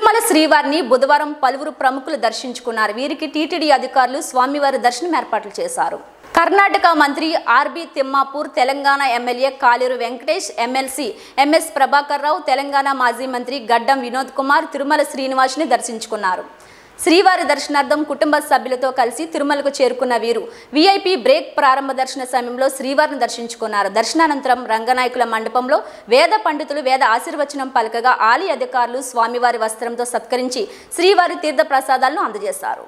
తిరుమల శ్రీవారిని బుధవారం పలువురు ప్రముఖులు దర్శించుకున్నారు వీరికి టీటీడీ అధికారులు స్వామివారి దర్శనం ఏర్పాట్లు చేశారు కర్ణాటక మంత్రి RB Thimmapur Telangana MLA Kaleru Venkatesh MLC M S Prabhakar Rao Telangana మాజీ మంత్రి గడ్డం వినోద్ కుమార్ తిరుమల శ్రీనివాస్ని దర్శించుకున్నారు శ్రీవారి దర్శనార్థం కుటుంబ సభ్యులతో కలిసి తిరుమలకు చేరుకున్న వీరు వీఐపీ బ్రేక్ ప్రారంభ దర్శన సమయంలో శ్రీవారిని దర్శించుకున్నారు దర్శనానంతరం రంగనాయకుల మండపంలో వేద పండితులు వేద ఆశీర్వచనం పలకగా ఆలయ అధికారులు స్వామివారి వస్త్రంతో సత్కరించి శ్రీవారి తీర్థ ప్రసాదాలను అందజేశారు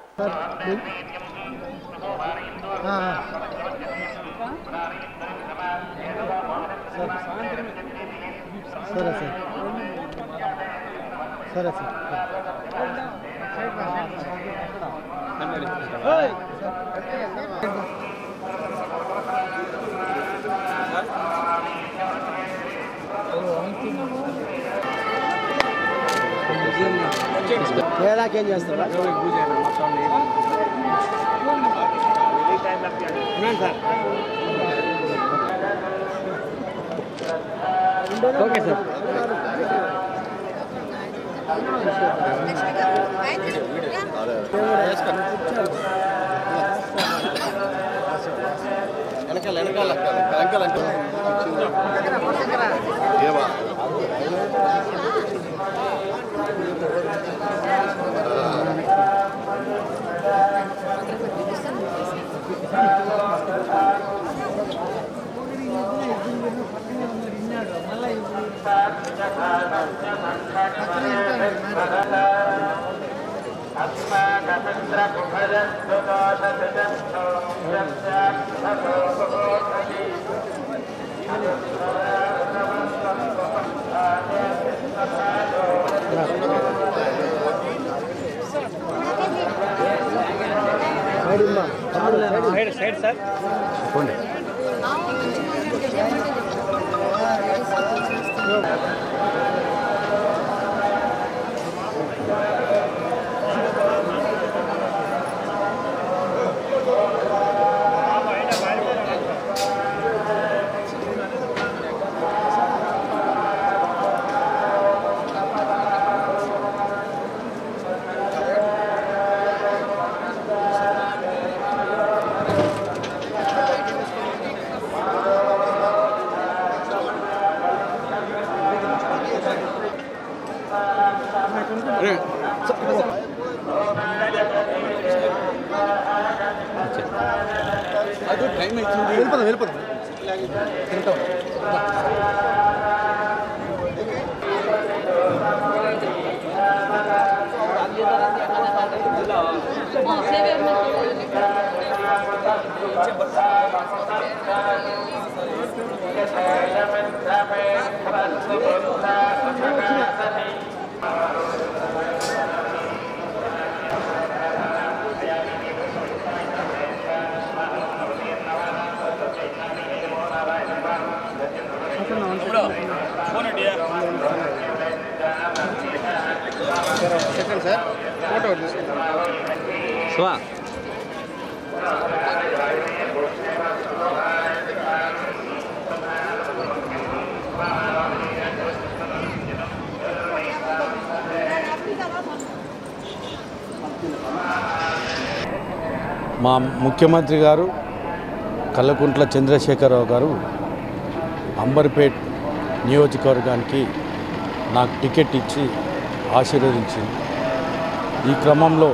ఆ, సరే సార్ సరే సార్ ఏం చేస్తారా ఓకే సార్ వెనకాల వెనకాల వెనకాల ఏవా సైడ్ సైడ్ సార్ పోండి అది టైం అవుతుంది వెళ్ళిపోదాం వెళ్ళిపోదాం తింటాం సెకండ్ సార్ ఫోటో స్వా మా ముఖ్యమంత్రి గారు కల్లకుంట్ల చంద్రశేఖరరావు గారు అంబర్పేట్ నియోజకవర్గానికి నాకు టికెట్ ఇచ్చి ఆశీర్వదించింది ఈ క్రమంలో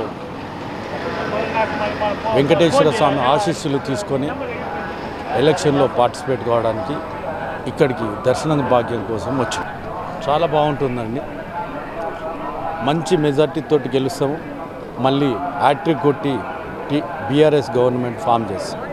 వెంకటేశ్వర స్వామి ఆశీస్సులు తీసుకొని ఎలక్షన్లో పార్టిసిపేట్ కావడానికి ఇక్కడికి దర్శన భాగ్యం కోసం వచ్చాం చాలా బాగుంటుందండి మంచి మెజార్టీతోటి గెలుస్తాము మళ్ళీ హ్యాట్రిక్ కొట్టి టీ బీఆర్ఎస్ గవర్నమెంట్ ఫామ్ చేస్తాం